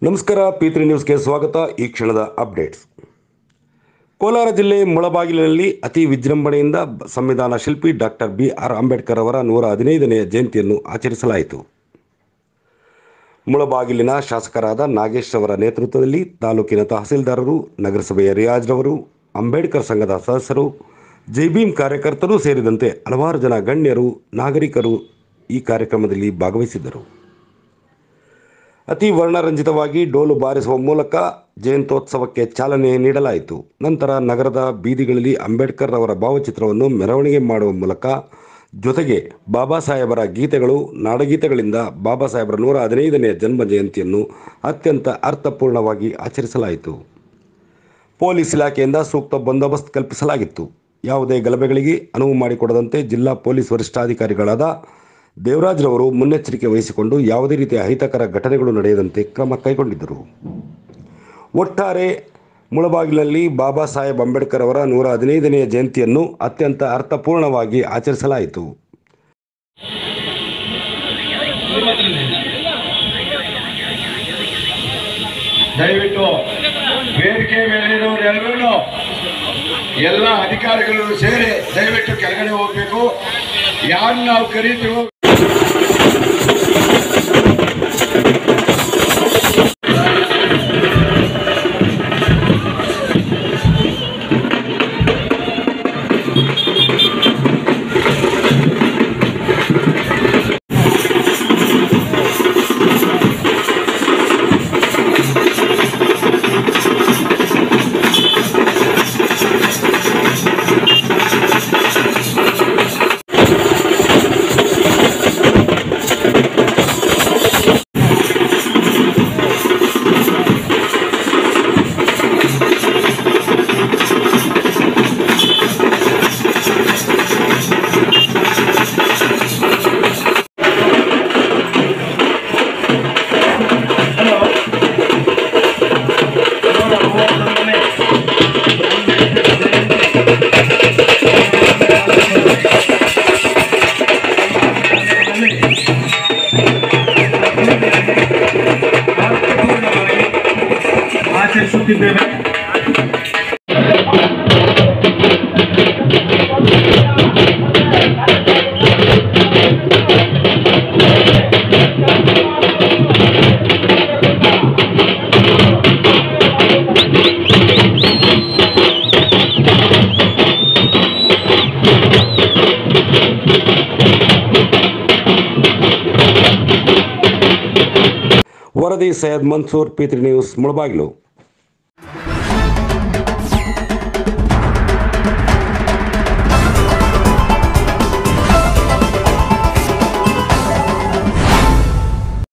ನಮಸ್ಕಾರ ಪಿ3 ನ್ಯೂಸ್ಗೆ ಸ್ವಾಗತ ಈ ಕ್ಷಣದ ಅಪ್ಡೇಟ್ಸ್ ಕೋಲಾರ ಜಿಲ್ಲೆ ಮುಳಬಾಗಿಲಿನಲ್ಲಿ ಅತಿ ವಿಜೃಂಭಣೆಯಿಂದ ಸಂವಿಧಾನ ಶಿಲ್ಪಿ ಡಾಕ್ಟರ್ ಬಿ ಆರ್ ಅಂಬೇಡ್ಕರ್ ಅವರ ನೂರ ಹದಿನೈದನೆಯ ಜಯಂತಿಯನ್ನು ಆಚರಿಸಲಾಯಿತು ಮುಳಬಾಗಿಲಿನ ಶಾಸಕರಾದ ನಾಗೇಶ್ ಅವರ ನೇತೃತ್ವದಲ್ಲಿ ತಾಲೂಕಿನ ತಹಸೀಲ್ದಾರರು ನಗರಸಭೆಯ ರಿಯಾಜ್ರವರು ಅಂಬೇಡ್ಕರ್ ಸಂಘದ ಸದಸ್ಯರು ಜೈಭೀಮ್ ಕಾರ್ಯಕರ್ತರು ಸೇರಿದಂತೆ ಹಲವಾರು ಜನ ಗಣ್ಯರು ನಾಗರಿಕರು ಈ ಕಾರ್ಯಕ್ರಮದಲ್ಲಿ ಭಾಗವಹಿಸಿದ್ದರು ಅತಿ ವರ್ಣರಂಜಿತವಾಗಿ ಡೋಲು ಬಾರಿಸುವ ಮೂಲಕ ಜಯಂತ್ಯೋತ್ಸವಕ್ಕೆ ಚಾಲನೆ ನೀಡಲಾಯಿತು ನಂತರ ನಗರದ ಬೀದಿಗಳಲ್ಲಿ ಅಂಬೇಡ್ಕರ್ ಅವರ ಭಾವಚಿತ್ರವನ್ನು ಮೆರವಣಿಗೆ ಮಾಡುವ ಮೂಲಕ ಜೊತೆಗೆ ಬಾಬಾ ಸಾಹೇಬರ ಗೀತೆಗಳು ನಾಡಗೀತೆಗಳಿಂದ ಬಾಬಾ ಸಾಹೇಬರ ನೂರ ಹದಿನೈದನೆಯ ಜನ್ಮ ಜಯಂತಿಯನ್ನು ಅತ್ಯಂತ ಅರ್ಥಪೂರ್ಣವಾಗಿ ಆಚರಿಸಲಾಯಿತು ಪೊಲೀಸ್ ಇಲಾಖೆಯಿಂದ ಸೂಕ್ತ ಬಂದೋಬಸ್ತ್ ಕಲ್ಪಿಸಲಾಗಿತ್ತು ಯಾವುದೇ ಗಲಭೆಗಳಿಗೆ ಅನುವು ಮಾಡಿಕೊಡದಂತೆ ಜಿಲ್ಲಾ ಪೊಲೀಸ್ ವರಿಷ್ಠಾಧಿಕಾರಿಗಳಾದ ದೇವರಾಜ್ರವರು ಮುನ್ನೆಚ್ಚರಿಕೆ ವಹಿಸಿಕೊಂಡು ಯಾವುದೇ ರೀತಿಯ ಅಹಿತಕರ ಘಟನೆಗಳು ನಡೆಯದಂತೆ ಕ್ರಮ ಕೈಗೊಂಡಿದ್ದರು ಒಟ್ಟಾರೆ ಮುಳಬಾಗಿಲಿನಲ್ಲಿ ಬಾಬಾ ಸಾಹೇಬ್ ಅಂಬೇಡ್ಕರ್ ಅವರ ನೂರ ಹದಿನೈದನೆಯ ಜಯಂತಿಯನ್ನು ಅತ್ಯಂತ ಅರ್ಥಪೂರ್ಣವಾಗಿ ಆಚರಿಸಲಾಯಿತು ದಯವಿಟ್ಟು ವೇದಿಕೆ ಮೇಲಿರೋರೆಲ್ಲರೂ ಎಲ್ಲ ಅಧಿಕಾರಿಗಳು ಸೇರಿ ದಯವಿಟ್ಟು ಕೆಳಗಡೆ ಹೋಗ್ಬೇಕು ಯಾರು ನಾವು ಕರೀತೀವೋ ಆಚರಿಸುತ್ತಿದ್ದೇವೆ ವರದಿ ಸೈಯದ್ ಮನ್ಸೂರ್ ಪಿತ್ರಿ ನ್ಯೂಸ್ ಮುಳಬಾಗಿಲು